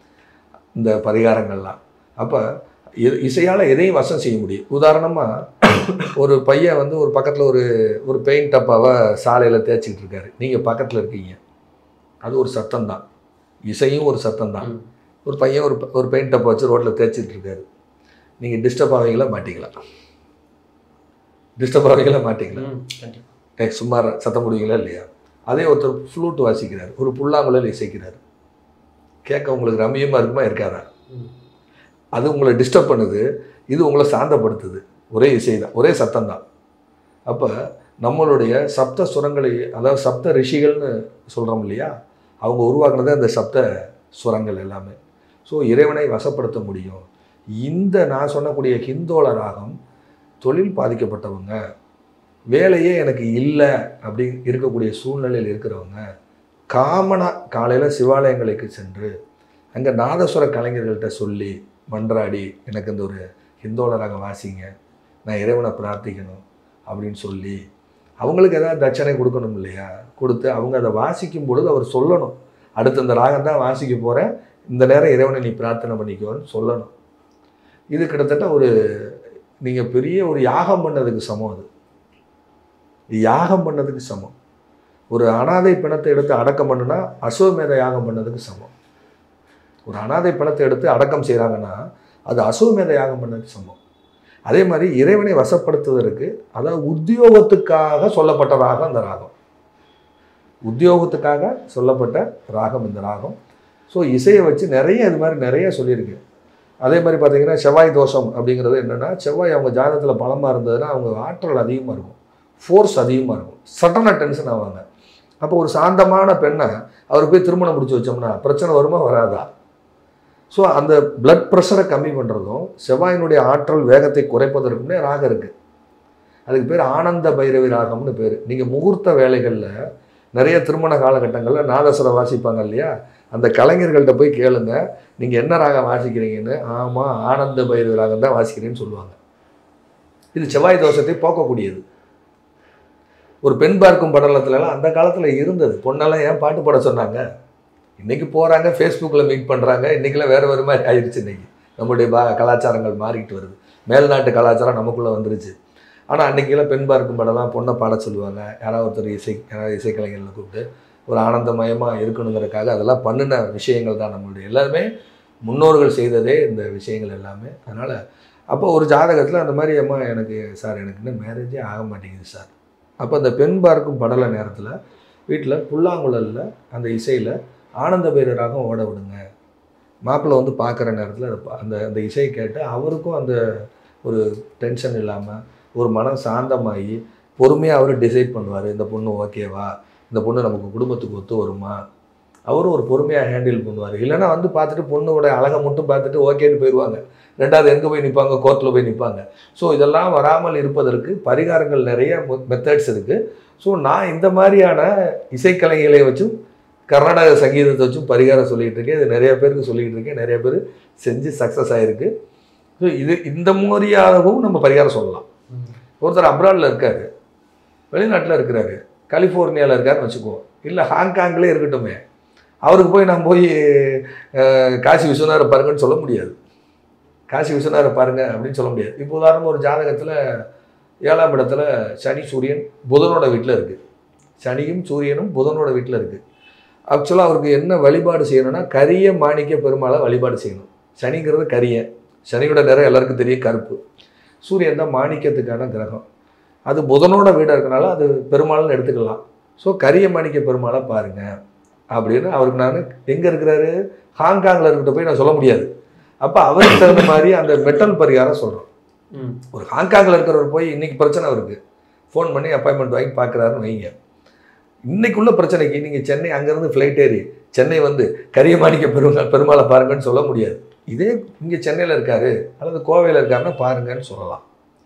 இந்த பரிகாரங்கள்லாம் அப்போ இசையால் எதையும் வசம் செய்ய முடியும் உதாரணமாக ஒரு பையன் வந்து ஒரு பக்கத்தில் ஒரு ஒரு பெயிண்ட் டப்பாவை சாலையில் தேய்ச்சிக்கிட்டு இருக்காரு நீங்கள் பக்கத்தில் இருக்கீங்க அது ஒரு சத்தம் தான் இசையும் ஒரு சத்தம் தான் ம். ஒரு பையன் ஒரு ஒரு பெயிண்ட் டப்பா வச்சு ரோட்டில் தேய்ச்சிட்டு இருக்காரு நீங்கள் டிஸ்டர்ப் ஆவீங்களா மாட்டீங்களா டிஸ்டர்ப் ஆவீங்களா மாட்டீங்களா ம், கண்டிப்பா டேக் சும்மா சத்தம் போடுவீங்களா இல்லையா அதே ஒருத்தர் ஃப்ளூட் வாசிக்கிறார் ஒரு புல்லாங்குழல் இசைக்கிறார் கேட்க உங்களுக்கு ரம்மியமாக இருக்குமா இருக்காதா ம். அது உங்களை டிஸ்டர்ப் பண்ணுது இது உங்களை சாந்தப்படுத்துது ஒரே இசை தான் ஒரே சத்தம் தான் அப்போ நம்மளுடைய சப்த சுரங்களை அதாவது சப்த ரிஷிகள்னு சொல்கிறோம் இல்லையா அவங்க உருவாக்குனதே அந்த சப்த சுரங்கள் எல்லாமே ஸோ இறைவனை வசப்படுத்த முடியும் இந்த நான் சொன்னக்கூடிய ஹிந்தோள ராகம் தொழில் பாதிக்கப்பட்டவங்க வேலையே எனக்கு இல்லை அப்படி இருக்கக்கூடிய சூழ்நிலையில் இருக்கிறவங்க காமனாக காலையில் சிவாலயங்களுக்கு சென்று அங்கே நாதஸ்வர கலைஞர்கள்ட்ட சொல்லி மன்றாடி எனக்கு இந்த ஒரு ஹிந்தோளராக வாசிங்க நான் இறைவனை பிரார்த்திக்கணும் அப்படின்னு சொல்லி அவங்களுக்கு ஏதாவது தட்சணை கொடுக்கணும் இல்லையா கொடுத்து அவங்க அதை வாசிக்கும் பொழுது அவர் சொல்லணும் அடுத்து இந்த ராகம் தான் வாசிக்க போகிறேன் இந்த நேரம் இறைவனை நீ பிரார்த்தனை பண்ணிக்கோன்னு சொல்லணும் இது கிட்டத்தட்ட ஒரு நீங்கள் பெரிய ஒரு யாகம் பண்ணதுக்கு சமம் அது இது யாகம் பண்ணதுக்கு சமம் ஒரு அனாதை பிணத்தை எடுத்து அடக்கம் பண்ணுனா அசுவமேத யாகம் பண்ணதுக்கு சமம் ஒரு அனாதை பிணத்தை எடுத்து அடக்கம் செய்கிறாங்கன்னா அது அசுவமேத யாகம் பண்ணதுக்கு சமம் அதே மாதிரி இறைவனை வசப்படுத்துவதற்கு அதாவது உத்தியோகத்துக்காக சொல்லப்பட்ட ராகம் அந்த ராகம் உத்தியோகத்துக்காக சொல்லப்பட்ட ராகம் இந்த ராகம் ஸோ இசையை வச்சு நிறைய இது மாதிரி நிறைய சொல்லியிருக்கு அதே மாதிரி பார்த்தீங்கன்னா செவ்வாய் தோஷம் அப்படிங்கிறது என்னென்னா செவ்வாய் அவங்க ஜாதகத்தில் பலமாக இருந்ததுன்னா அவங்க ஆற்றல் அதிகமாக இருக்கும் ஃபோர்ஸ் அதிகமாக இருக்கும் சட்டனாக டென்ஷன் ஆவாங்க அப்போ ஒரு சாந்தமான பெண்ணை அவர் போய் திருமணம் முடிச்சு வச்சோம்னா பிரச்சனை வருமா வராதா ஸோ அந்த blood ப்ரெஷரை கம்மி பண்ணுறதும் செவ்வாயினுடைய ஆற்றல் வேகத்தை குறைப்பதற்குமே ராகம் இருக்குது அதுக்கு பேர் ஆனந்த பைரவி ராகம்னு பேர் நீங்கள் முகூர்த்த வேலைகளில் நிறைய திருமண காலகட்டங்களில் நாதஸ்வரம் வாசிப்பாங்க இல்லையா அந்த கலைஞர்கள்ட்ட போய் கேளுங்க நீங்கள் என்ன ராகம் வாசிக்கிறீங்கன்னு ஆமாம் ஆனந்த பைரவி ராகம் தான் வாசிக்கிறேன்னு சொல்லுவாங்க இது செவ்வாய் தோஷத்தை போக்கக்கூடியது ஒரு பெண் பார்க்கும் படலத்துலலாம் அந்த காலத்தில் இருந்தது பொண்ணெல்லாம் ஏன் பாட்டு பாட சொன்னாங்க இன்னைக்கு போகிறாங்க ஃபேஸ்புக்கில் மீட் பண்ணுறாங்க இன்றைக்கெல்லாம் வேறு வேறு மாதிரி ஆயிடுச்சு இன்னைக்கு நம்மளுடைய பா கலாச்சாரங்கள் மாறிக்கிட்டு வருது மேல்நாட்டு கலாச்சாரம் நமக்குள்ளே வந்துருச்சு ஆனால் அன்றைக்கெல்லாம் பெண் பார்க்கும் படம்லாம் பொண்ணை பாட சொல்லுவாங்க யாராவது ஒருத்தர் இசை யாராவது இசைக்கலைஞர்களை கூப்பிட்டு ஒரு ஆனந்தமயமாக இருக்கணுங்கிறதுக்காக அதெல்லாம் பண்ணின விஷயங்கள் தான் நம்மளுடைய எல்லாருமே முன்னோர்கள் செய்ததே இந்த விஷயங்கள் எல்லாமே அதனால் அப்போ ஒரு ஜாதகத்தில் அந்த மாதிரி அம்மா எனக்கு சார் எனக்கு இன்னும் மேரேஜே ஆக மாட்டேங்குது சார் அப்போ அந்த பெண் பார்க்கும் படல நேரத்தில் வீட்டில் புல்லாங்குழலில் அந்த இசையில் ஆனந்த பைரராகம் ஓட விடுங்க மாப்பிள்ளை வந்து பார்க்குற நேரத்தில் அது பா- அந்த அந்த இசையை கேட்டு அவருக்கும் அந்த ஒரு டென்ஷன் இல்லாமல் ஒரு மனம் சாந்தமாகி பொறுமையாக அவர் டிசைட் பண்ணுவார் இந்த பொண்ணு ஓகேவா இந்த பொண்ணு நமக்கு குடும்பத்துக்கு ஒத்து வருமா அவரும் ஒரு பொறுமையாக ஹேண்டில் பண்ணுவார் இல்லைன்னா வந்து பார்த்துட்டு பொண்ணோட அழகை மட்டும் பார்த்துட்டு ஓகேன்னு போயிடுவாங்க ரெண்டாவது எங்கே போய் நிற்பாங்க கோர்ட்டில் போய் நிற்பாங்க ஸோ இதெல்லாம் வராமல் இருப்பதற்கு பரிகாரங்கள் நிறைய மெத்தட்ஸ் இருக்குது ஸோ நான் இந்த மாதிரியான இசைக்கலைஞர்களை வச்சும் கர்நாடக சங்கீதத்தை வச்சும் பரிகாரம் சொல்லிகிட்டு இருக்கேன் இது நிறைய பேருக்கு சொல்லிகிட்டு இருக்கேன் நிறைய பேர் செஞ்சு சக்ஸஸ் ஆகிருக்கு ஸோ இது இந்த மாதிரியாகவும் நம்ம பரிகாரம் சொல்லலாம் ஒருத்தர் அப்ராடில் இருக்காரு வெளிநாட்டில் இருக்கிறாரு கலிஃபோர்னியாவில் இருக்காருன்னு வச்சுக்குவோம் இல்லை ஹாங்காங்லேயே இருக்கட்டுமே அவருக்கு போய் நான் போய் அஹ், காசி விஸ்வநாதரை பாருங்கன்னு சொல்ல முடியாது காசி விஸ்வநாதரை பாருங்க அப்படின்னு சொல்ல முடியாது இப்போ உதாரணம் ஒரு ஜாதகத்தில் ஏழாம் இடத்துல சனி சூரியன் புதனோட வீட்டில் இருக்குது சனியும் சூரியனும் புதனோட வீட்டில் இருக்குது ஆக்சுவலாக அவருக்கு என்ன வழிபாடு செய்யணும்னா கரிய மாணிக்க பெருமாளை வழிபாடு செய்யணும் சனிங்கிறது கரிய சனியோட நிறம் எல்லாருக்கும் தெரியும் கருப்பு சூரியன் தான் மாணிக்கத்துக்கான கிரகம் அது புதனோட வீடாக இருக்கனால அது பெருமாள்னு எடுத்துக்கலாம் ஸோ கரிய மாணிக்க பெருமாளை பாருங்க அப்படின்னு அவருக்கு நான் எங்கே இருக்கிறாரு ஹாங்காங்கில் இருக்கிட்ட போய் நான் சொல்ல முடியாது அப்போ அவருக்கு தகுந்த மாதிரி அந்த மெட்டல் பரிகாரம் சொல்கிறோம் ம். ஒரு ஹாங்காங்கில் இருக்கிறவர் போய் இன்னைக்கு பிரச்சனை அவருக்கு ஃபோன் பண்ணி அப்பாயின்மெண்ட் வாங்கி பார்க்குறாருன்னு வைங்க இன்னைக்குள்ள பிரச்சனைக்கு நீங்கள் சென்னை அங்கேருந்து ஃப்ளைட் ஏறி சென்னை வந்து கரியமாணிக்க பெருமாள் பெருமாளை பாருங்கன்னு சொல்ல முடியாது இதே இங்கே சென்னையில் இருக்காரு அல்லது கோவையில் இருக்காருன்னா பாருங்கன்னு சொல்லலாம்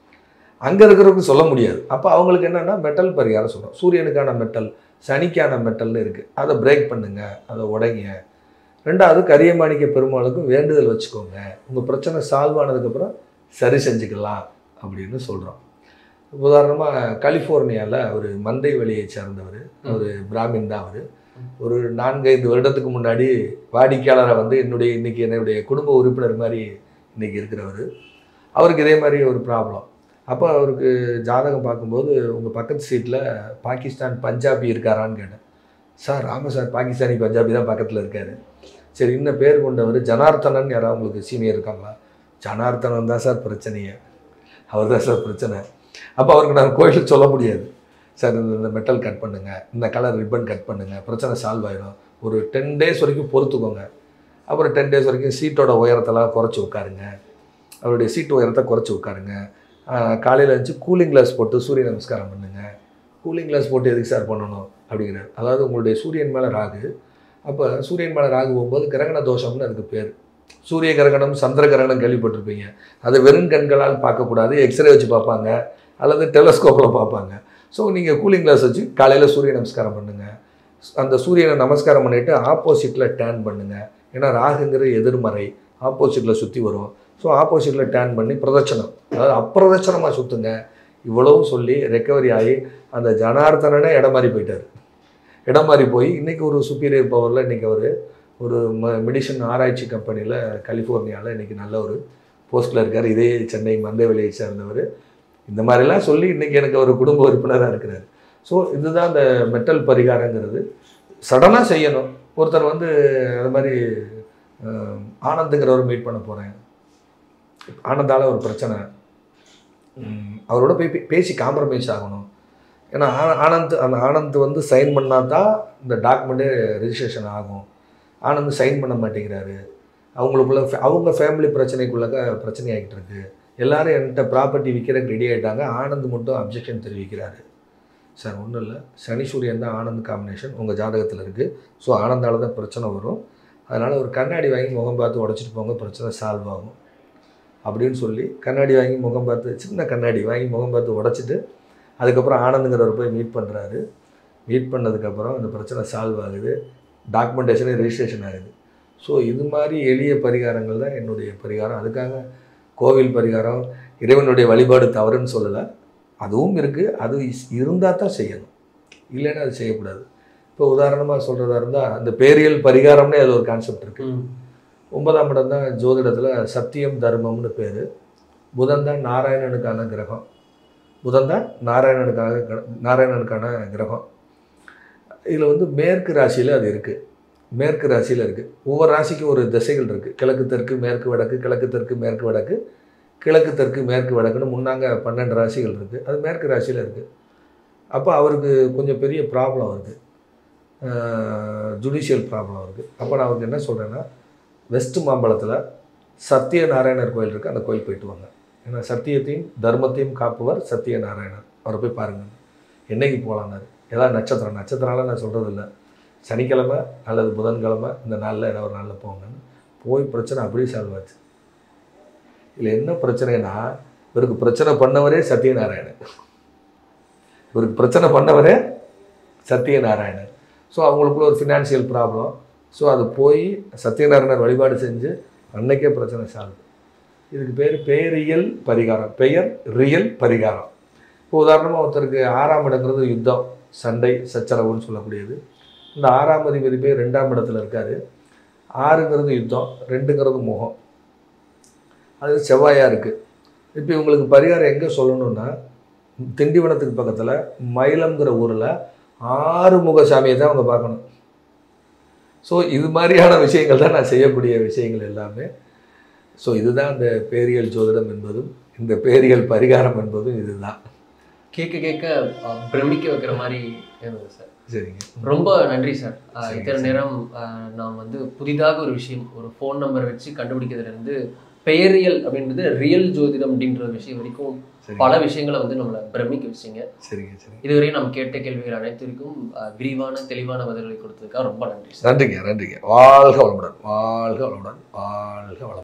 அங்கே இருக்கிறவருக்கு சொல்ல முடியாது அப்போ அவங்களுக்கு என்னென்னா மெட்டல் பரிகாரம் சொல்கிறோம் சூரியனுக்கான மெட்டல் சனிக்கான மெட்டல்னு இருக்குது அதை பிரேக் பண்ணுங்க அதை உடைங்க ரெண்டாவது கரியமாணிக்க பெருமாளுக்கும் வேண்டுதல் வச்சுக்கோங்க உங்கள் பிரச்சனை சால்வ் ஆனதுக்கப்புறம் சரி செஞ்சுக்கலாம் அப்படின்னு சொல்கிறோம் உதாரணமாக கலிஃபோர்னியாவில் ஒரு மந்தை வெளியை சேர்ந்தவர் ஒரு பிராமின் தான் அவர் ஒரு நான்கைந்து வருடத்துக்கு முன்னாடி வாடிக்கையாளரை வந்து என்னுடைய இன்னைக்கு என்னுடைய குடும்ப உறுப்பினர் மாதிரி இன்னைக்கு இருக்கிறவர் அவருக்கு இதே மாதிரி ஒரு ப்ராப்ளம் அப்போ அவருக்கு ஜாதகம் பார்க்கும்போது உங்கள் பக்கத்து சீட்டில் பாகிஸ்தான் பஞ்சாபி இருக்காரான்னு கேட்டேன் சார் ஆமாம் சார் பாகிஸ்தானி பஞ்சாபி தான் பக்கத்தில் இருக்காரு சரி இன்னும் பேர் கொண்டவர் ஜனார்த்தனன் யாராவது உங்களுக்கு சீனியர் இருக்காங்களா ஜனார்த்தனன் தான் சார் பிரச்சனையே அவர் தான் சார் பிரச்சனை அப்போ அவருக்கு நான் கோயில் சொல்ல முடியாது சார் இந்த இந்த மெட்டல் கட் பண்ணுங்க இந்த கலர் ரிப்பன் கட் பண்ணுங்க பிரச்சனை சால்வ் ஆயிடும் ஒரு டென் டேஸ் வரைக்கும் பொறுத்துக்கோங்க அப்புறம் டென் டேஸ் வரைக்கும் சீட்டோட உயரத்தெல்லாம் குறைச்சி உட்காருங்க அவருடைய சீட்டு உயரத்தை குறைச்சி உட்காருங்க காலையில் இருந்துச்சு கூலிங் கிளாஸ் போட்டு சூரிய நமஸ்காரம் பண்ணுங்க கூலிங் கிளாஸ் போட்டு எதுக்கு சார் பண்ணணும் அப்படிங்கிறார் அதாவது உங்களுடைய சூரியன் மேலே ராகு அப்போ சூரியன் மேலே ராகு போகும்போது கிரகண தோஷம்னு அதுக்கு பேர் சூரிய கிரகணம் சந்திர கிரகணம் கேள்விப்பட்டிருப்பீங்க அதை வெறும் கண்களால் பார்க்கக்கூடாது எக்ஸ்ரே வச்சு பார்ப்பாங்க அல்லது டெலஸ்கோப்பில் பார்ப்பாங்க ஸோ நீங்கள் கூலிங் கிளாஸ் வச்சு காலையில் சூரிய நமஸ்காரம் பண்ணுங்கள் அந்த சூரியனை நமஸ்காரம் பண்ணிவிட்டு ஆப்போசிட்டில் டேன் பண்ணுங்கள் ஏன்னா ராகுங்கிற எதிர்மறை ஆப்போசிட்டில் சுற்றி வரும் ஸோ ஆப்போசிட்டில் டேன் பண்ணி பிரதட்சணம் அதாவது அப்பிரதட்சணமாக சுற்றுங்க இவ்வளவும் சொல்லி ரெக்கவரி ஆகி அந்த ஜனார்த்தனனே இடம் மாறி போயிட்டார் இடம் மாறி போய் இன்றைக்கி ஒரு சுப்பீரியர் பவரில் இன்றைக்கி அவர் ஒரு ம மெடிசன் ஆராய்ச்சி கம்பெனியில் கலிஃபோர்னியாவில் இன்றைக்கி நல்ல ஒரு போஸ்ட்டில் இருக்கார் இதே சென்னை மந்தவெளியை சேர்ந்தவர் இந்த மாதிரிலாம் சொல்லி இன்றைக்கி எனக்கு ஒரு குடும்ப உறுப்பினராக இருக்கிறார் ஸோ இதுதான் இந்த மெட்டல் பரிகாரங்கிறது சடனாக செய்யணும் ஒருத்தர் வந்து அது மாதிரி அஹ், ஆனந்துங்கிறவர் மீட் பண்ண போகிறேன் ஆனந்தால் ஒரு பிரச்சனை ம், அவரோட போய் பே- பேசி காம்ப்ரமைஸ் ஆகணும் ஏன்னா ஆ- ஆனந்த் அந்த ஆனந்த் வந்து சைன் பண்ணால் தான் இந்த டாக்குமெண்ட்டே ரெஜிஸ்ட்ரேஷன் ஆகும் ஆனந்த் சைன் பண்ண மாட்டேங்கிறாரு அவங்களுக்குள்ள fa- அவங்க ஃபேமிலி பிரச்சனைக்குள்ளக்க பிரச்சனை ஆகிட்டு இருக்கு எல்லாரும் என்கிட்ட ப்ராப்பர்ட்டி விற்கிறதுக்கு ரெடி ஆகிட்டாங்க ஆனந்த் மட்டும் அப்ஜெக்ஷன் தெரிவிக்கிறாரு சார் ஒன்றும் இல்லை சனி சூரியன் தான் ஆனந்த் காம்பினேஷன் உங்கள் ஜாதகத்தில் இருக்குது ஸோ ஆனந்தால தான் பிரச்சனை வரும் அதனால் ஒரு கண்ணாடி வாங்கி முகம் பார்த்து உடச்சிட்டு போங்க பிரச்சனை சால்வ் ஆகும் அப்படின்னு சொல்லி கண்ணாடி வாங்கி முகம் பார்த்து சின்ன கண்ணாடி வாங்கி முகம் பார்த்து உடச்சிட்டு அதுக்கப்புறம் ஆனந்துங்கிறவர் போய் மீட் பண்ணுறாரு மீட் பண்ணதுக்கப்புறம் இந்த பிரச்சனை சால்வ் ஆகுது டாக்குமெண்டேஷனே ரெஜிஸ்ட்ரேஷன் ஆகுது ஸோ இது மாதிரி எளிய பரிகாரங்கள் தான் என்னுடைய பரிகாரம் அதுக்காக கோவில் பரிகாரம் இறைவனுடைய வழிபாடு தவறுன்னு சொல்லலை அதுவும் இருக்குது அது இருந்தால் தான் செய்யணும் இல்லைன்னா அது செய்யக்கூடாது இப்போ உதாரணமாக சொல்கிறதா இருந்தால் அந்த பேரியல் பரிகாரம்னே அது ஒரு கான்செப்ட் இருக்குது ம். ஒன்பதாம் இடம் தான் ஜோதிடத்தில் சத்தியம் தர்மம்னு பேர் புதன் தான் நாராயணனுக்கான கிரகம் புதன் தான் நாராயணனுக்காக கிர- நாராயணனுக்கான கிரகம் இதில் வந்து மேற்கு ராசியில் அது இருக்குது மேற்கு ராசியில் இருக்குது ஒவ்வொரு ராசிக்கும் ஒரு திசைகள் இருக்குது கிழக்கு தெற்கு மேற்கு வடக்கு கிழக்கு தெற்கு மேற்கு வடக்கு கிழக்கு தெற்கு மேற்கு வடக்குன்னு முன்னாங்க பன்னெண்டு ராசிகள் இருக்குது அது மேற்கு ராசியில் இருக்குது அப்போ அவருக்கு கொஞ்சம் பெரிய ப்ராப்ளம் இருக்குது ஜுடிஷியல் ப்ராப்ளம் இருக்குது அப்போ நான் அவருக்கு என்ன சொல்கிறேன்னா வெஸ்ட் மாம்பழத்தில் சத்தியநாராயணர் கோயில் இருக்குது அந்த கோயில் போயிட்டு வாங்க ஏன்னா சத்தியத்தையும் தர்மத்தையும் காப்பவர் சத்தியநாராயணர் அவரை போய் பாருங்கள் என்னைக்கு போகலான்னாரு ஏதாவது நட்சத்திரம் நட்சத்திரம்லாம் நான் சொல்கிறது இல்லை சனிக்கிழமை அல்லது புதன்கிழமை இந்த நாளில் ஏதாவது ஒரு நாளில் போங்கன்னு போய் பிரச்சனை அப்படியே சால்வ் ஆச்சு இதில் என்ன பிரச்சனைனா இவருக்கு பிரச்சனை பண்ணவரே சத்தியநாராயணன் இவருக்கு பிரச்சனை பண்ணவரே சத்தியநாராயணன் ஸோ அவங்களுக்குள்ள ஒரு ஃபினான்ஷியல் ப்ராப்ளம் ஸோ அது போய் சத்யநாராயணர் வழிபாடு செஞ்சு அன்னைக்கே பிரச்சனை சால்வ் இதுக்கு பேர் பெயரியல் பரிகாரம் பெயர் ரியல் பரிகாரம் இப்போ உதாரணமாக ஒருத்தருக்கு ஆறாம் இடங்கிறது யுத்தம் சண்டை சச்சரவுன்னு சொல்லக்கூடியது இந்த ஆறாம் அதிபதி பேர் ரெண்டாம் இடத்துல இருக்காரு ஆறுங்கிறது யுத்தம் ரெண்டுங்கிறது முகம் அது செவ்வாயாக இருக்குது இப்போ இவங்களுக்கு பரிகாரம் எங்கே சொல்லணும்னா திண்டிவனத்துக்கு பக்கத்தில் மயிலம்ங்கிற ஊரில் ஆறு முகசாமியை தான் அவங்க பார்க்கணும் ஸோ இது மாதிரியான விஷயங்கள் தான் நான் செய்யக்கூடிய விஷயங்கள் எல்லாமே ஸோ இதுதான் இந்த பேரியல் ஜோதிடம் என்பதும் இந்த பேரியல் பரிகாரம் என்பதும் இதுதான் கேட்க கேட்க அஹ், பிரமிக்க வைக்கிற மாதிரி இருந்தது சார் சரிங்க ரொம்ப நன்றி சார் அஹ், சரி, இத்தனை சரி. நேரம் அஹ், நான் வந்து புதிதாக ஒரு விஷயம் ஒரு ஃபோன் நம்பர் வச்சு கண்டுபிடிக்கிறதுல இருந்து பெயரியல் அப்படின்றது ரியல் ஜோதிடம் அப்படின்ற விஷயம் வரைக்கும் சரி பல விஷயங்களை வந்து நம்மளை பிரமிக்க வச்சிங்க சரிங்க சரி இதுவரை நாம் கேட்ட கேள்விகள் அனைத்திற்கும் அஹ், விரிவான தெளிவான பதில்களை கொடுத்ததுக்காக ரொம்ப நன்றி சார் நன்றிங்க நன்றிங்க வாழ்க வளமுடன் வாழ்க வளமுடன் வாழ்க வளமுடன்